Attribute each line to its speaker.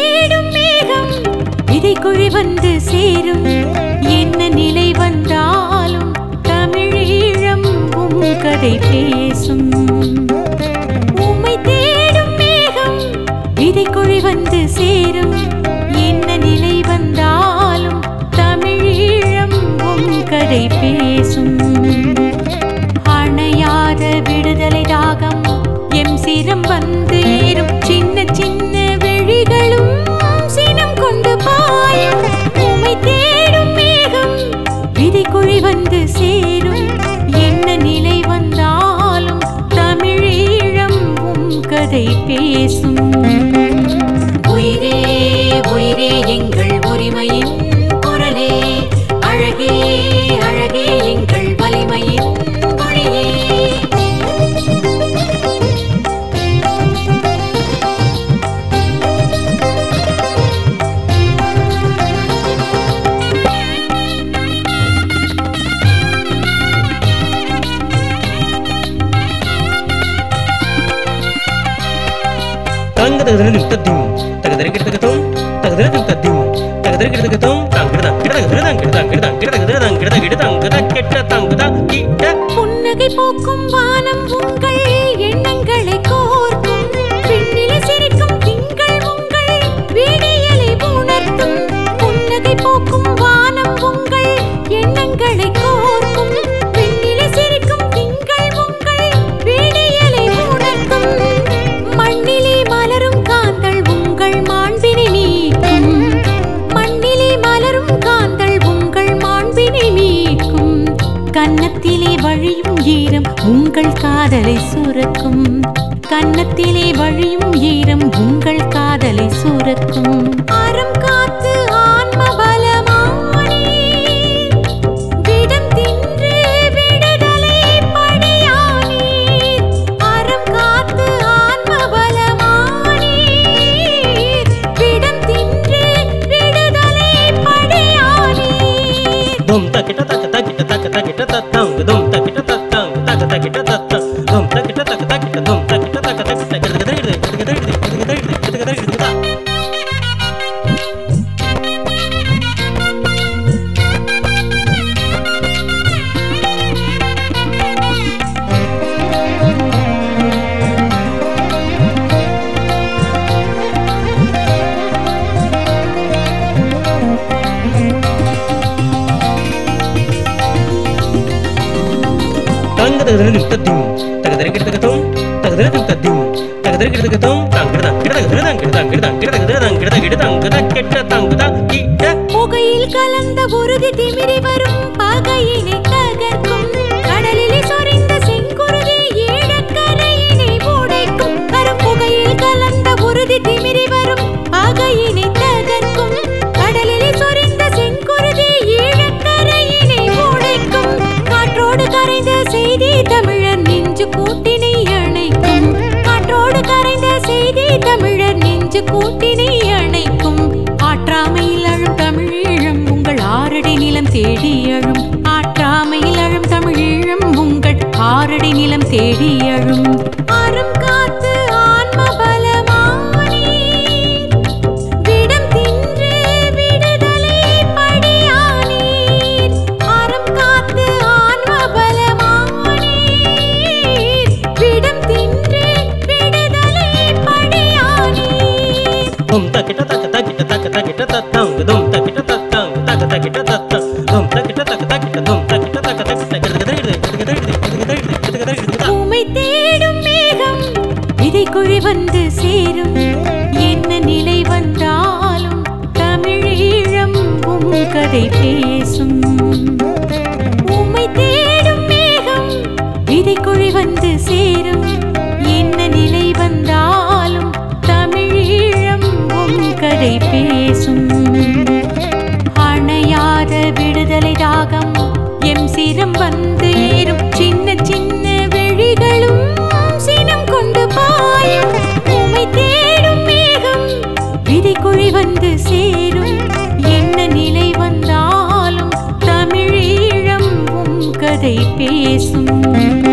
Speaker 1: தேடும் மேகம் விதைக்குழி வந்து சேரும் என்ன நிலை வந்தாலும் தமிழீழம் உம் கதை பேசும் உம்மை தேடும் மேகம் விதைக்குழி வந்து சேரும் என்ன நிலை வந்தாலும் தமிழீழம் உம் கதை பேசும் அணையாத விடுதலை தாகம் எம் சிரம் வந்து ஏறும் சின்ன சின்ன விழிகளும் சினம் கொண்டு பாயும் உமை தேடும் மேகம் விதைக்குழி வந்து சேரும் என்ன நிலை வந்தாலும் தமிழீழம் உம் கதை பேசும் உயிரே உயிரே எங்கள் உரிமையின் குரலே அழகே அழகே எங்கள் வலிமையின் மொழியே
Speaker 2: தங்கதகதகதும் தத்தியும் தகதரகிடதகதும் தகதரதும் தத்தியும் தகதரகிடதகதும் தங்கடதா கிடதகதகதம் கிடதம் கிடதம் கிடதகதம் கிடதகிடதம் கிடதகிட்ட தங்கதா கிட்ட
Speaker 1: புன்னகை போக்கும் வானம் உங்கள் எண்ணங்களை கோர்க்கும் விண்ணிலே சிரிக்கும் திங்கள் உங்கள் விடியலை உணர்த்தும் புன்னகை போக்கும் வானம் உங்கள் எண்ணங்களை கோர்க்கும் விண்ணிலே சிரிக்கும் திங்கள் உங்கள் விடியலை உணர்த்தும் மண்ணிலே மலரும் காந்தள் உங்கள் மாண்பினை மீட்கும் மண்ணிலே மலரும் காந்தள் உங்கள் மாண்பினை மீட்கும் கன்னத்திலே வழியும் ஈரம் உங்கள் காதலை சுரக்கும் கன்னத்திலே வழியும் ஈரம் உங்கள் காதலை சுரக்கும் அறம் காத்து ஆன்ம பலமானே விடம் தின்று விடுதலை பணியானீர் அறம் காத்து ஆன்ம பலமானீர் விடம் தின்று விடுதலை பணியானீர்
Speaker 2: தும் தகிட்ட தக தகிட்ட தக தகிட்ட தத்தங்க தும் தகிட்ட தத்தங்க தக தகிட்ட தத்தங்க தும் தகிட்ட தக தகிட்ட தும் தகிட்ட தக தகிட்ட கிடதகிட கிடதகிட கிடதகிட கிடதகிட தங்கதகதகதும் தத்தியும் தகதரகிடதகதும் தகதரதும் தத்தியும் தகதரகிடதகதும் தங்கடதா கிடதகதம் கிடதம் கிடதம் கிடதகதம் கிடதகிடதம் கிடதகிட்ட தங்கதா கிட்ட
Speaker 1: புகையில் கலந்த உறுதி திமிரி வரும் பகையினை தகர்க்கும் கடலிலே சொரிந்த செங்குருதி ஈழக்கரையினை உடைக்கும் கரும்புகையில் கலந்த உறுதி திமிரி வரும் பகையினை தகர்க்கும் கடலிலே சொரிந்த செங்குருதி ஈழக்கரையினை உடைக்கும் காற்றோடு கரைந்த செய்தி தமிழர் நெஞ்சு கூட்டினை அணைக்கும் காற்றோடு கரைந்த செய்தி தமிழர் நெஞ்சு கூட்டினை அணைக்கும் ஆற்றாமையில் அழும் தமிழீழம் உங்கள் ஆறடி நிலம் தேடி அழும் ஆற்றாமையில் அழும் தமிழீழம் உங்கள் ஆறடி நிலம் தேடி அழும் அறம் காத்து ஆன்ம பலமானீர் விடம் தின்று விடுதலை பணியானீர் அறம் காத்து ஆன்ம பலமானீர் விடம் தின்று விடுதலை பணியானீர்
Speaker 2: தும் தகிட்ட தக தகிட்ட தக தகிட்ட தத்தங்க தும் தகிட்ட தத்தங்க தக தகிட்ட தத்தங்க தும் தகிட்ட தக தகிட்ட தும் தகிட்ட தக தகிட்ட கிடதகிட கிடதகிட கிடதகிட கிடதகிட
Speaker 1: உமை தேடும் மேகம் விதைக்குழி வந்து சேரும் என்ன நிலை வந்தாலும் தமிழீழம் உம் கதை பேசும் உம்மை தேடும் மேகம் விதைக்குழி வந்து சேரும் என்ன நிலை வந்தாலும் தமிழீழம் உம் கதை பேசும் அணையாத விடுதலை தாகம் எம் சிரம் வந்து ஏறும் சின்ன சின்ன விழிகளும் சினம் கொண்டு பாயும் உமை தேடும் மேகம் விதைக்குழி வந்து சேரும் என்ன நிலை வந்தாலும் தமிழீழம் உம் கதை பேசும்